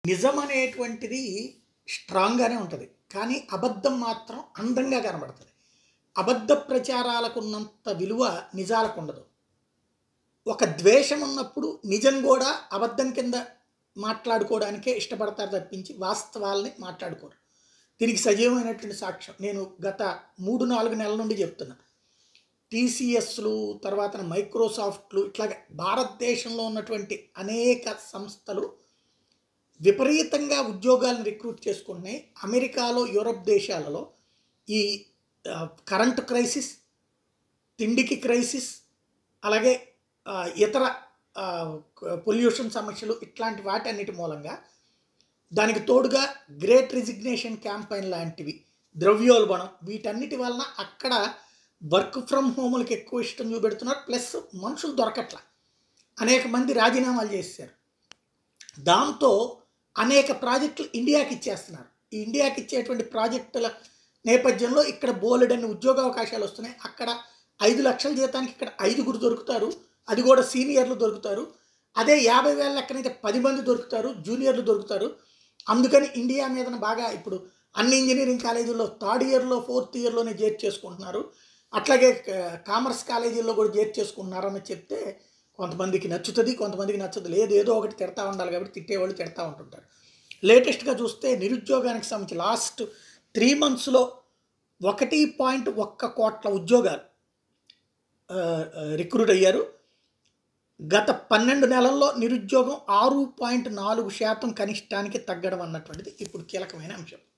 నిజం అనేటువంటిది స్ట్రాంగ్గానే ఉంటుంది కానీ అబద్ధం మాత్రం అందంగా కనబడుతుంది అబద్ధ ప్రచారాలకు ఉన్నంత విలువ నిజాలకు ఉండదు ఒక ద్వేషం ఉన్నప్పుడు నిజం కూడా అబద్ధం కింద మాట్లాడుకోవడానికే ఇష్టపడతారు తప్పించి వాస్తవాల్ని మాట్లాడుకోరు దీనికి సజీవమైనటువంటి సాక్ష్యం నేను గత మూడు నాలుగు నెలల నుండి చెప్తున్నా టీసీఎస్లు తర్వాత మైక్రోసాఫ్ట్లు ఇట్లాగే భారతదేశంలో ఉన్నటువంటి అనేక సంస్థలు విపరీతంగా ఉద్యోగాలను రిక్రూట్ చేసుకుంటున్నాయి అమెరికాలో యూరప్ దేశాలలో ఈ ఆ, కరెంటు క్రైసిస్ తిండికి క్రైసిస్ అలాగే ఆ, ఇతర పొల్యూషన్ సమస్యలు ఇట్లాంటి వాటి అన్నిటి మూలంగా దానికి తోడుగా గ్రేట్ రిజిగ్నేషన్ క్యాంపైన్ లాంటివి ద్రవ్యోల్బణం వీటన్నిటి వలన అక్కడ వర్క్ ఫ్రమ్ హోములకు ఎక్కువ ఇష్టం చూపెడుతున్నారు ప్లస్ మనుషులు దొరకట్ల అనేక మంది రాజీనామాలు చేశారు దాంతో అనేక ప్రాజెక్టులు ఇండియాకి ఇచ్చేస్తున్నారు ఈ ఇండియాకి ఇచ్చేటువంటి ప్రాజెక్టుల నేపథ్యంలో ఇక్కడ బోలెడన్ని ఉద్యోగ అవకాశాలు వస్తున్నాయి అక్కడ ఐదు లక్షల జీతానికి ఇక్కడ ఐదుగురు దొరుకుతారు అది కూడా సీనియర్లు దొరుకుతారు అదే యాభై వేల లెక్కనైతే పది మంది దొరుకుతారు జూనియర్లు దొరుకుతారు అందుకని ఇండియా మీదన బాగా ఇప్పుడు అన్ని ఇంజనీరింగ్ కాలేజీల్లో థర్డ్ ఇయర్లో ఫోర్త్ ఇయర్లోనే జేర్ చేసుకుంటున్నారు అట్లాగే క- కామర్స్ కాలేజీల్లో కూడా జేర్ చేసుకుంటున్నారని చెప్తే కొంతమందికి నచ్చుతుంది కొంతమందికి నచ్చదు లేదు ఏదో ఒకటి తిడతా ఉండాలి కాబట్టి తిట్టేవాళ్ళు తిడతా ఉంటుంటారు లేటెస్ట్గా చూస్తే నిరుద్యోగానికి సంబంధించి లాస్ట్ త్రీ మంత్స్లో ఒకటి పాయింట్ ఒక్క కోట్ల ఉద్యోగాలు రిక్రూట్ అయ్యారు గత పన్నెండు నెలల్లో నిరుద్యోగం ఆరు పాయింట్ నాలుగు శాతం కనిష్టానికి తగ్గడం అన్నటువంటిది ఇప్పుడు కీలకమైన అంశం